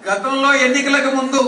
గతంలో ఎన్నికలకు ముందు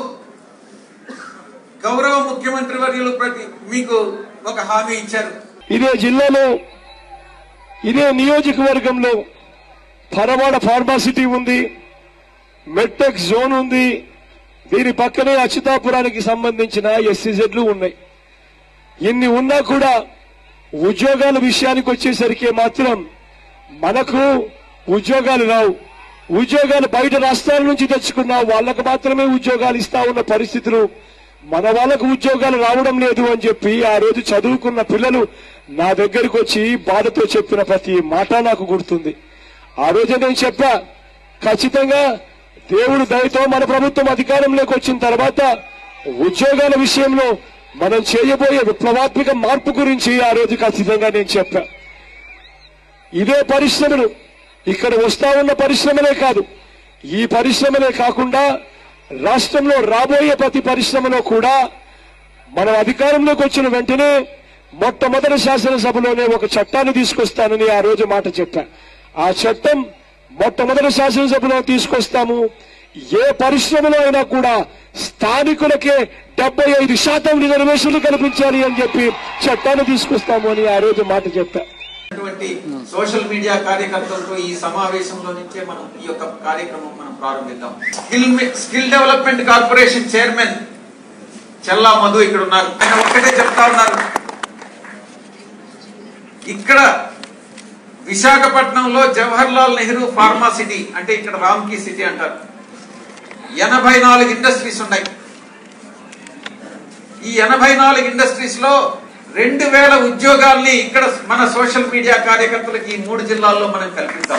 గౌరవ ముఖ్యమంత్రి వర్యులు ప్రతి మీకు ఒక హామీ ఇచ్చారు ఇదే జిల్లాలో ఇదే నియోజకవర్గంలో పరవాడ ఫార్మాసిటీ ఉంది మెట్టెక్ జోన్ ఉంది దీని పక్కనే అచ్యుతాపురానికి సంబంధించిన ఎస్సీజెడ్లు ఉన్నాయి ఇన్ని ఉన్నా కూడా ఉద్యోగాల విషయానికి వచ్చేసరికి మాత్రం మనకు ఉద్యోగాలు రావు ఉద్యోగాలు బయట రాష్ట్రాల నుంచి తెచ్చుకున్నా వాళ్ళకు మాత్రమే ఉద్యోగాలు ఇస్తా ఉన్న పరిస్థితులు మన వాళ్ళకు ఉద్యోగాలు రావడం లేదు అని చెప్పి ఆ రోజు చదువుకున్న పిల్లలు నా దగ్గరికి వచ్చి బాధతో చెప్పిన ప్రతి మాట నాకు గుర్తుంది ఆ రోజు నేను చెప్పా ఖచ్చితంగా దేవుడు దయతో మన ప్రభుత్వం అధికారంలోకి వచ్చిన తర్వాత ఉద్యోగాల విషయంలో మనం చేయబోయే విప్లవాత్మక మార్పు గురించి ఆ రోజు ఖచ్చితంగా నేను చెప్పా ఇదే పరిశ్రమలు ఇక్కడ వస్తా ఉన్న పరిశ్రమలే కాదు ఈ పరిశ్రమలే కాకుండా రాష్ట్రంలో రాబోయే ప్రతి పరిశ్రమలో కూడా మనం అధికారంలోకి వచ్చిన వెంటనే మొట్టమొదటి శాసనసభలోనే ఒక చట్టాన్ని తీసుకొస్తానని ఆ రోజు మాట చెప్పా ఆ చట్టం మొట్టమొదటి శాసనసభలో తీసుకొస్తాము ఏ పరిశ్రమలో అయినా కూడా స్థానికులకే డెబ్బై ఐదు శాతం రిజర్వేషన్లు కల్పించాలి అని చెప్పి చట్టాన్ని తీసుకొస్తాము అని ఆ రోజు మాట చెప్పా అటువంటి సోషల్ మీడియా కార్యకర్తలతో ఈ సమావేశంలో నుంచే మనం ఈ యొక్క కార్యక్రమం మనం ప్రారంభిద్దాం స్కిల్ మీ- skill development corporation chairman Chella Madhu ఇక్కడ ఉన్నారు ఆయన ఒక్కటే చెప్తా ఉన్నారు ఇక్కడ విశాఖపట్నంలో జవహర్ లాల్ నెహ్రూ ఫార్మా సిటీ అంటే ఇక్కడ రామ్కీ సిటీ అంటారు ఎనభై నాలుగు ఇండస్ట్రీస్ ఉన్నాయి ఈ ఎనభై నాలుగు ఇండస్ట్రీస్ లో రెండు వేల ఉద్యోగాల్ని ఇక్కడ మన సోషల్ మీడియా కార్యకర్తలకి ఈ మూడు జిల్లాల్లో మనం కల్పిద్దాం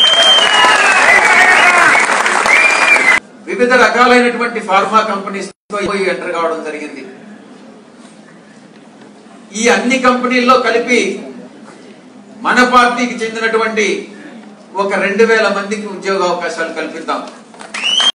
వివిధ రకాలైనటువంటి ఫార్మా కంపెనీస్ ఎంటర్ కావడం జరిగింది ఈ అన్ని కంపెనీల్లో కలిపి మన పార్టీకి చెందినటువంటి ఒక రెండు వేల మందికి ఉద్యోగ అవకాశాలు కల్పిద్దాం